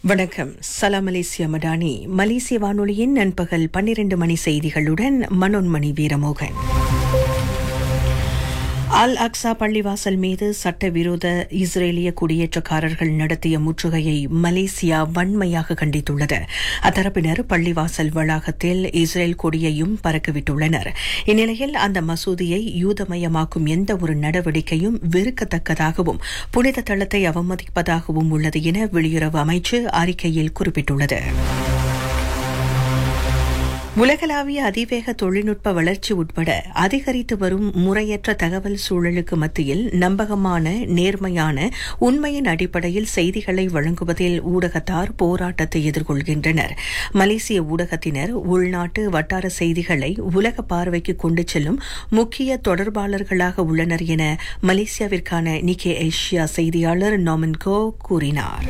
வணக்கம் சலாம் மலேசியா மடானி மலேசிய வானொலியின் நண்பகல் பன்னிரண்டு மணி செய்திகளுடன் மனோன்மணி வீரமோகன் அல் அக்ஸா பள்ளிவாசல் மீது சட்டவிரோத இஸ்ரேலிய குடியேற்றக்காரர்கள் நடத்திய முற்றுகையை மலேசியா வன்மையாக கண்டித்துள்ளது அத்தரப்பினர் பள்ளிவாசல் வளாகத்தில் இஸ்ரேல் கொடியையும் பறக்கவிட்டுள்ளனர் இந்நிலையில் அந்த மசூதியை யூதமயமாக்கும் எந்த ஒரு நடவடிக்கையும் வெறுக்கத்தக்கதாகவும் புனித தளத்தை அவமதிப்பதாகவும் உள்ளது என வெளியுறவு அமைச்சு அறிக்கையில் குறிப்பிட்டுள்ளது உலகளாவிய அதிவேக தொழில்நுட்ப வளர்ச்சி உட்பட அதிகரித்து வரும் முறையற்ற தகவல் சூழலுக்கு மத்தியில் நம்பகமான நேர்மையான உண்மையின் அடிப்படையில் செய்திகளை வழங்குவதில் ஊடகத்தார் போராட்டத்தை எதிர்கொள்கின்றனர் மலேசிய ஊடகத்தினர் உள்நாட்டு வட்டார செய்திகளை உலக பார்வைக்கு கொண்டு செல்லும் முக்கிய தொடர்பாளர்களாக உள்ளனர் என மலேசியாவிற்கான நிக்கே ஏஷியா செய்தியாளர் நாமன் கோ கூறினார்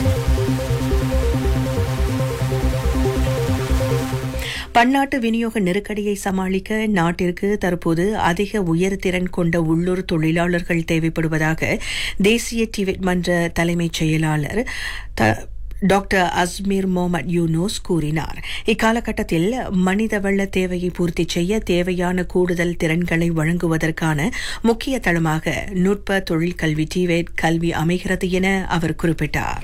பன்னாட்டு விநியோக நெருக்கடியை சமாளிக்க நாட்டிற்கு தற்போது அதிக உயர்திறன் கொண்ட உள்ளூர் தொழிலாளர்கள் தேவைப்படுவதாக தேசிய டிவெட் மன்ற தலைமைச் செயலாளர் டாக்டர் அஸ்மீர் மொஹமட் யூனூஸ் கூறினார் இக்காலகட்டத்தில் மனிதவள தேவையை பூர்த்தி செய்ய தேவையான கூடுதல் திறன்களை வழங்குவதற்கான முக்கிய தளமாக நுட்ப தொழிற்கல்வி டிவேட் கல்வி அமைகிறது என அவர் குறிப்பிட்டார்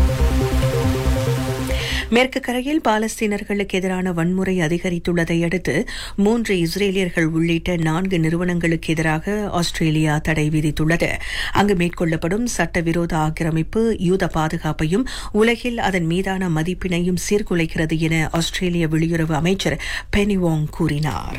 மேற்கு கரையில் பாலஸ்தீனர்களுக்கு எதிரான வன்முறை அதிகரித்துள்ளதை அடுத்து மூன்று இஸ்ரேலியர்கள் உள்ளிட்ட நான்கு நிறுவனங்களுக்கு எதிராக ஆஸ்திரேலியா தடை விதித்துள்ளது அங்கு மேற்கொள்ளப்படும் சட்டவிரோத ஆக்கிரமிப்பு யூத பாதுகாப்பையும் உலகில் அதன் மீதான மதிப்பினையும் சீர்குலைக்கிறது என ஆஸ்திரேலிய வெளியுறவு அமைச்சர் பெனிவாங் கூறினார்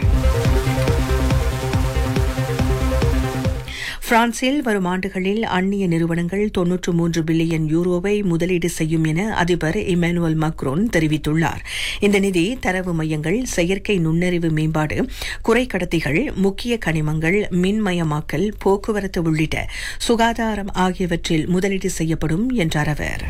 பிரான்சில் வரும் ஆண்டுகளில் அந்நிய நிறுவனங்கள் தொன்னூற்று மூன்று பில்லியன் யூரோவை முதலீடு செய்யும் என அதிபர் இமானுவல் மக்ரோன் தெரிவித்துள்ளார் இந்த நிதி தரவு மையங்கள் செயற்கை நுண்ணறிவு மேம்பாடு குறைக்கடத்திகள் முக்கிய கனிமங்கள் மின்மயமாக்கல் போக்குவரத்து உள்ளிட்ட சுகாதாரம் ஆகியவற்றில் முதலீடு செய்யப்படும் என்றார் அவர்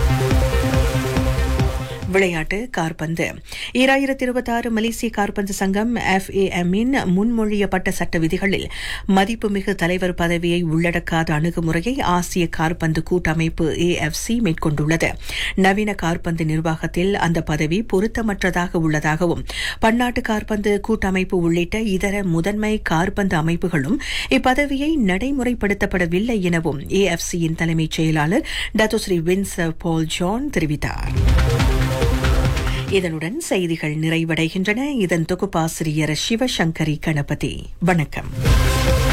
விளையாட்டு கார்பந்து ஈராயிரத்தி இருபத்தி ஆறு மலேசிய கார்பந்து சங்கம் எஃப்ஏஎம்மின் முன்மொழியப்பட்ட சட்ட விதிகளில் மதிப்புமிகு தலைவர் பதவியை உள்ளடக்காத அணுகுமுறையை ஆசிய கார்பந்து கூட்டமைப்பு ஏஎஃப்சி மேற்கொண்டுள்ளது நவீன கார்பந்து நிர்வாகத்தில் அந்த பதவி பொருத்தமற்றதாக உள்ளதாகவும் பன்னாட்டு கார்பந்து கூட்டமைப்பு உள்ளிட்ட இதர முதன்மை கார்பந்து அமைப்புகளும் இப்பதவியை நடைமுறைப்படுத்தப்படவில்லை எனவும் ஏஎஃப்சியின் தலைமைச் செயலாளர் டத்துஸ்ரீ வின்ஸ் பால் ஜான் தெரிவித்தார் இதனுடன் செய்திகள் நிறைவடைகின்றன இதன் தொகுப்பாசிரியர் சிவசங்கரி கணபதி வணக்கம்